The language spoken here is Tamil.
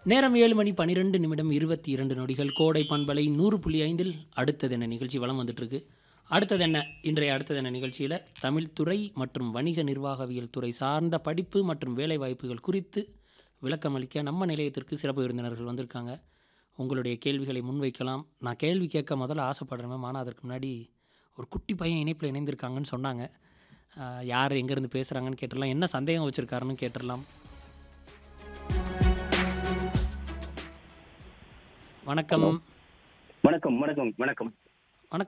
நேரம் ஏழு மணி பன்னிரெண்டு நிமிடம் இருபத்தி இரண்டு நொடிகள் கோடை பண்பலை நூறு புள்ளி ஐந்தில் அடுத்தது என்ன நிகழ்ச்சி வலம் வந்துட்டுருக்கு அடுத்தது என்ன இன்றைய அடுத்தது என்ன நிகழ்ச்சியில் தமிழ்துறை மற்றும் வணிக நிர்வாகவியல் துறை சார்ந்த படிப்பு மற்றும் வேலை வாய்ப்புகள் குறித்து விளக்கமளிக்க நம்ம நிலையத்திற்கு சிறப்பு விருந்தினர்கள் வந்திருக்காங்க உங்களுடைய கேள்விகளை முன்வைக்கலாம் நான் கேள்வி கேட்க முதல்ல ஆசைப்படுறேன் ஆனால் அதற்கு முன்னாடி ஒரு குட்டி பையன் இணைப்பில் இணைந்திருக்காங்கன்னு சொன்னாங்க ஆஹ் யார் எங்கேருந்து பேசுகிறாங்கன்னு கேட்டுடலாம் என்ன சந்தேகம் வச்சுருக்காருன்னு கேட்டுடலாம் வணக்கம் வணக்கம் வணக்கம் வணக்கம்